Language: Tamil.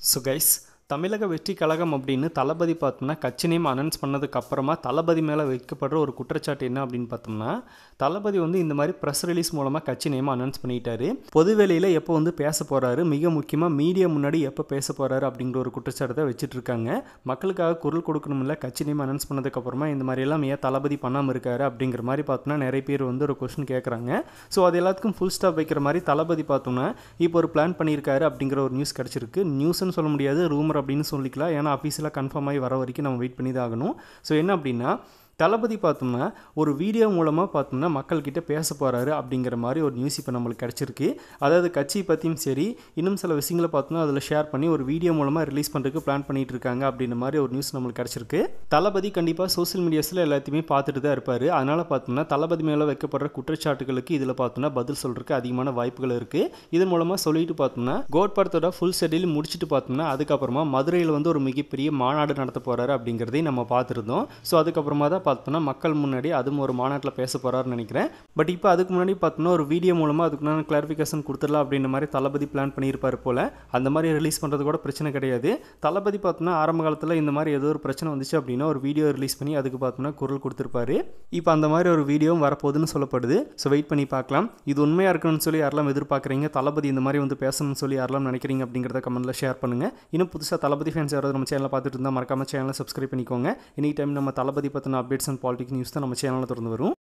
ஸோ கைஸ் தமிழக வெற்றி கழகம் அப்படின்னு தளபதி பார்த்தோம்னா கட்சி நேம் அனௌன்ஸ் பண்ணதுக்கு அப்புறமா தளபதி மேலே வைக்கப்படுற ஒரு குற்றச்சாட்டு என்ன அப்படின்னு பார்த்தோம்னா தளபதி வந்து இந்த மாதிரி ப்ரெஸ் ரிலீஸ் மூலமாக கட்சி நேம் அனௌன்ஸ் பண்ணிட்டாரு பொது வேலையில் எப்போ வந்து பேச போகிறாரு மிக முக்கியமாக மீடியா முன்னாடி எப்போ பேச போகிறாரு அப்படிங்கிற ஒரு குற்றச்சாட்டை வச்சுட்டு இருக்காங்க மக்களுக்காக குரல் கொடுக்கணும்ல கட்சி நேம் அனௌன்ஸ் பண்ணதுக்கு அப்புறமா இந்த மாதிரி எல்லாம் ஏன் தளபதி பண்ணாமல் இருக்காரு அப்படிங்கிற மாதிரி பார்த்தோம்னா நிறைய பேர் வந்து ஒரு கொஸ்டின் கேட்குறாங்க ஸோ அது எல்லாத்துக்கும் ஃபுல் ஸ்டாப் வைக்கிற மாதிரி தளபதி பார்த்தோம்னா இப்போ ஒரு பிளான் பண்ணியிருக்காரு அப்படிங்கிற ஒரு நியூஸ் கிடச்சிருக்கு நியூஸ்னு சொல்ல முடியாது ரூமர் அப்படின்னு சொல்லிக்கலாம் ஏன்னா அஃபீஷியலாக கன்ஃபார்ம் ஆகி வர வரைக்கும் நம்ம வெயிட் பண்ணி தான் ஆகணும் ஸோ என்ன அப்படின்னா தளபதி பார்த்தோம்னா ஒரு வீடியோ மூலமாக பார்த்தோம்னா மக்கள்கிட்ட பேச போகிறாரு அப்படிங்கிற மாதிரி ஒரு நியூஸ் இப்போ நம்மளுக்கு கிடச்சிருக்கு அதாவது கட்சி பற்றியும் சரி இன்னும் சில விஷயங்களை பார்த்தோம்னா அதில் ஷேர் பண்ணி ஒரு வீடியோ மூலமாக ரிலீஸ் பண்ணுறதுக்கு பிளான் பண்ணிட்டு இருக்காங்க அப்படின்ற மாதிரி ஒரு நியூஸ் நம்மளுக்கு கிடச்சிருக்கு தளபதி கண்டிப்பாக சோஷியல் மீடியாஸில் எல்லாத்தையுமே பார்த்துட்டு தான் இருப்பார் அதனால் பார்த்தோம்னா தளபதி மேலே வைக்கப்படுற குற்றச்சாட்டுகளுக்கு இதில் பார்த்தோம்னா பதில் சொல்கிறதுக்கு அதிகமான வாய்ப்புகள் இருக்குது இதன் மூலமாக சொல்லிட்டு பார்த்தோம்னா கோட் படத்தோட ஃபுல் ஷெடியூல் முடிச்சுட்டு பார்த்தோம்னா அதுக்கப்புறமா மதுரையில் வந்து ஒரு மிகப்பெரிய மாநாடு நடத்த போகிறாரு அப்படிங்கிறதையும் நம்ம பார்த்துருந்தோம் ஸோ அதுக்கப்புறமா தான் பார்த்தோம்னா மக்கள் முன்னாடி அதுவும் ஒரு மாநாட்டில் பேச போகிறாருன்னு நினைக்கிறேன் பட் இப்போ அதுக்கு முன்னாடி பார்த்தோம்னா ஒரு வீடியோ மூலமாக அதுக்குன்னு கிளாரிஃபிகேஷன் கொடுத்துடலாம் அப்படின்ற மாதிரி தளபதி பிளான் பண்ணியிருப்பார் போல் அந்த மாதிரி ரிலீஸ் பண்ணுறது கூட பிரச்சனை கிடையாது தளபதி பார்த்தோம்னா ஆரம்ப காலத்தில் இந்த மாதிரி ஏதோ ஒரு பிரச்சனை வந்துச்சு அப்படின்னா ஒரு வீடியோ ரிலீஸ் பண்ணி அதுக்கு பார்த்தோம்னா குரல் கொடுத்துருப்பாரு இப்போ அந்த மாதிரி ஒரு வீடியோவும் வரப்போகுதுன்னு சொல்லப்படுது ஸோ வெயிட் பண்ணி பார்க்கலாம் இது உண்மையாக இருக்கணும்னு சொல்லி யாரெல்லாம் எதிர்பார்க்குறீங்க தளபதி இந்த மாதிரி வந்து பேசணும்னு சொல்லி யாரெல்லாம் நினைக்கிறீங்க அப்படிங்கிறத கமெண்ட்டில் ஷேர் பண்ணுங்கள் இன்னும் புதுசாக தளபதி ஃபேன்ஸ் யாராவது நம்ம சேனலை பார்த்துட்டு இருந்தால் மறக்காம சேனலை சப்ஸ்கிரைப் பண்ணிக்கோங்க எனி டைம் நம்ம தளபதி பற்றின அப்டேட்ஸ் அண்ட் பாலிடிக்ஸ் நியூஸ் தான் நம்ம சேனலில் திறந்து வரும்